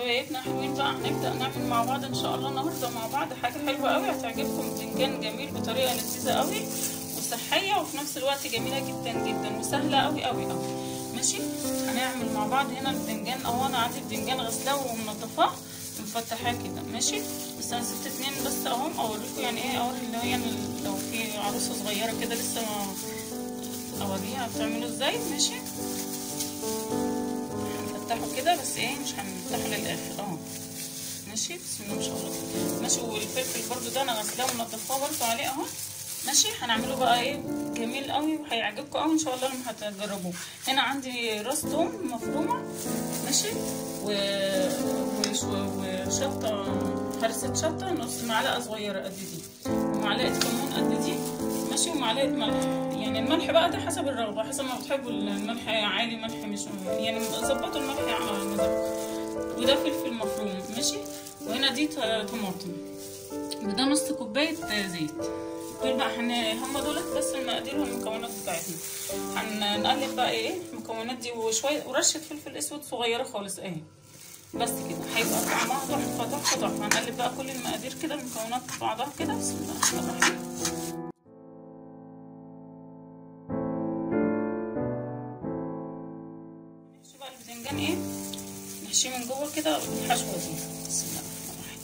حبايبنا حلوين بقى هنبدا نعمل مع بعض ان شاء الله النهارده مع بعض حاجه حلوه قوي هتعجبكم بتنجان جميل بطريقه لذيذه قوي وصحيه وفي نفس الوقت جميله جدا جدا وسهله قوي قوي قوي ماشي هنعمل مع بعض هنا البتنجان اهو انا عندي بتنجان غسلاه ومنضفاه مفتحاه كده ماشي بس انا سبت اتنين بس اهم اوريكم يعني ايه اوري اللي هي لو في عروسه صغيره كده لسه ما اوريها بتعملوا ازاي ماشي هنفتحه كده بس ايه مش هنفتحه للاخر اهو ماشي بسم الله ما شاء الله ماشي والفلفل برضو ده انا غسلاه ومنضفاه برضو عليه اهو ماشي هنعمله بقى ايه جميل قوي وهيعجبكم قوي ان شاء الله لما هتجربوه هنا عندي راس توم مفرومه ماشي و... وشطه هرسه شطه نص معلقه صغيره قد دي ومعلقه كمون قد دي ماشي ومعلقه ملح يعني الملح بقى ده حسب الرغبه حسب ما بتحبوا الملح عالي ملح مش يعني ظبطوا الملح على مزاجكم وده فلفل مفروم ماشي وهنا دي طماطم وده نص كوبايه زيت دول بقى هن... هم دولت بس المقادير والمكونات بتاعتنا هنقلب بقى ايه المكونات دي وشويه ورشه فلفل اسود صغيره خالص اهي بس كده هيبقى طعمها تحفه تحفه تحفه هنقلب بقى كل المقادير كده المكونات في بعضها كده بسم الله الرحمن الرحيم نحشي بقى البتنجان ايه نحشيه من جوه كده بالحشوه دي بسم الله الرحمن الرحيم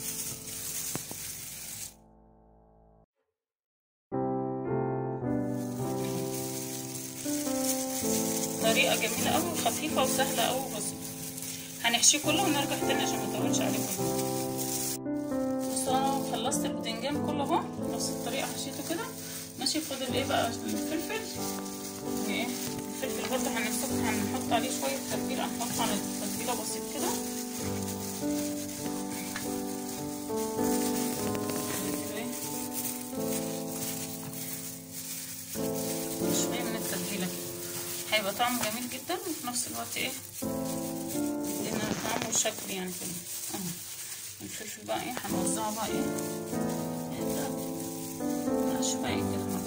طريقه جميله قوي وخفيفه وسهله قوي وبسيطه هنحشيه كله ونرجع تاني عشان ما اطولش عليكم بصوا انا خلصت البتنجان كله اهو نفس الطريقه حشيته كده ماشي فاضل ايه بقى الفلفل وايه الفلفل برضه هنمسك هنحط عليه شويه تتبيله هنحط على التتبيله بسيط كده شويه من التتبيله كده هيبقى طعمه جميل جدا وفي نفس الوقت ايه يدينا طعم وشكل يعني كده اهو الفلفل بقى ايه هنوزعه بقى ايه عشوائي كده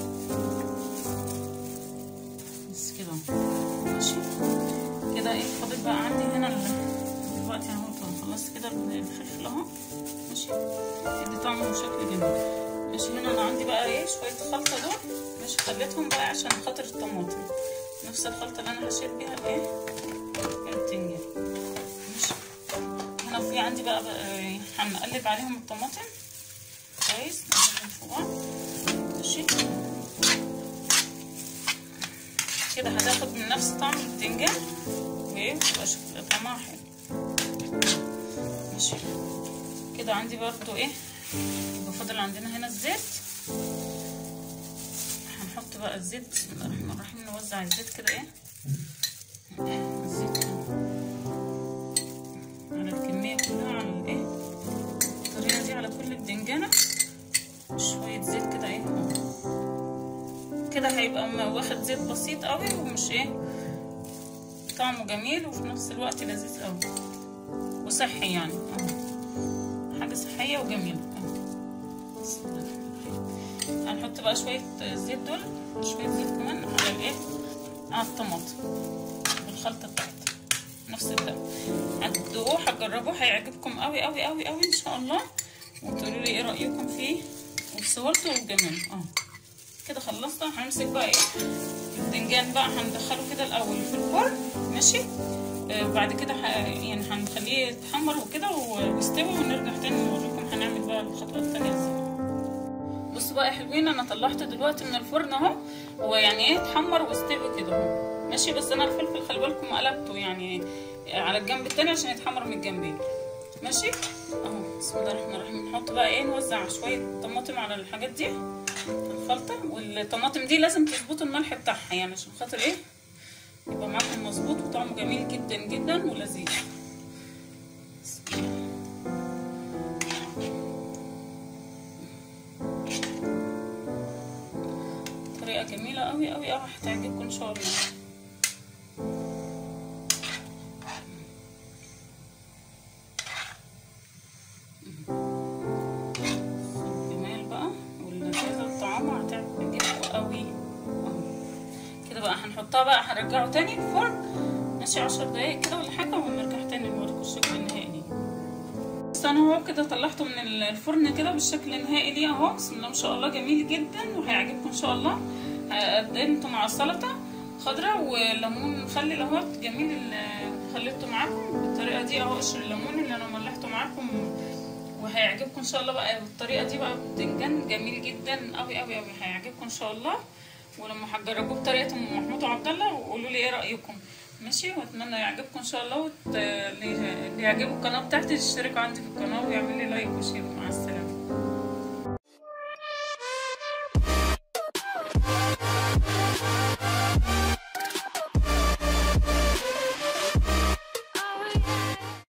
بس كده ماشي كده ايه فاضل بقى عندي هنا دلوقتي اهو خلصت كده الفلفل اهو ماشي يدي طعم وشكل جميل ماشي هنا انا عندي بقى ايه شويه خلطه دول ماشي خليتهم بقى عشان خاطر الطماطم نفس الخلطه اللي انا هشيل بيها الايه البتنجان ماشي هنا في عندي بقى, بقى هنقلب عليهم الطماطم كويس نقلبهم في بعض ماشي كده هتاخد من نفس طعم البتنجان وايه تبقى شكل طعمها حلو ماشي كده عندي برضو ايه يبقى فاضل عندنا هنا الزيت هنحط بقى الزيت بسم الله الرحمن الرحيم نوزع الزيت كده ايه الزيت على الكمية كلها على الايه الطريقة دي على كل البدنجانة شوية زيت كده ايه كده هيبقى واخد زيت بسيط قوي ومش ايه طعمه جميل وفي نفس الوقت لذيذ قوي وصحي يعني اهو حاجة صحية وجميلة اهو هنحط بقى شوية زيت دول شوية زيت كمان على الايه على الطماطم بالخلطة بتاعتها نفس الدم هتدوقوه هتجربوه هيعجبكم قوي قوي قوي قوي ان شاء الله وتقولوا لي ايه رأيكم فيه وفي سهولته وجماله اهو كده خلصت هنمسك بقى ايه البتنجان بقى هندخله كده الاول في الفرن ماشي آه بعد كده يعني هنخليه يتحمر وكده ويستوي ونرجع تاني نوريكم هنعمل بقى الخطوه الثانيه ازاي بصوا بقى يا حلوين انا طلعته دلوقتي من الفرن اهو هو يعني ايه اتحمر واستوي كده اهو ماشي بس انا الفلفل خلي بالكم قلبته يعني على الجنب التاني عشان يتحمر من الجنبين ماشي اهو بسم الله الرحمن الرحيم نحط بقى ايه نوزع شويه طماطم على الحاجات دي الخلطه والطماطم دي لازم تظبطوا الملح بتاعها يعني عشان خاطر ايه يبقى معاكم مظبوط وطعمه جميل جدا جدا ولذيذ طريقه جميله قوي قوي قوي هتعجبكم ان شاء الله الجمال بقى واللذاذه الطعام هتعجبكم قوي كده بقى هنحطها بقى هنرجعه تاني الفرن ماشي عشر دقايق كده ولا حاجه ونرجع تاني نوريكم الشكل النهائي بص انا اهو كده طلعته من الفرن كده بالشكل النهائي ليه اهو بسم الله ما شاء الله جميل جدا وهيعجبكم ان شاء الله قدمته مع السلطه خضراء وليمون مخلل اهو جميل اللي خليته معاكم بالطريقه دي اهو قشر الليمون اللي انا ملحته معاكم وهيعجبكم ان شاء الله بقى بالطريقه دي بقى بتنجان جميل جدا قوي قوي قوي هيعجبكم ان شاء الله ولما هتجربوه بطريقه ام محمود وعبد الله وقولوا لي ايه رايكم ماشي واتمنى يعجبكم ان شاء الله وت... اللي يعجبه القناه بتاعتي يشتركوا عندي في القناه ويعمل لي لايك وشير مع السلامه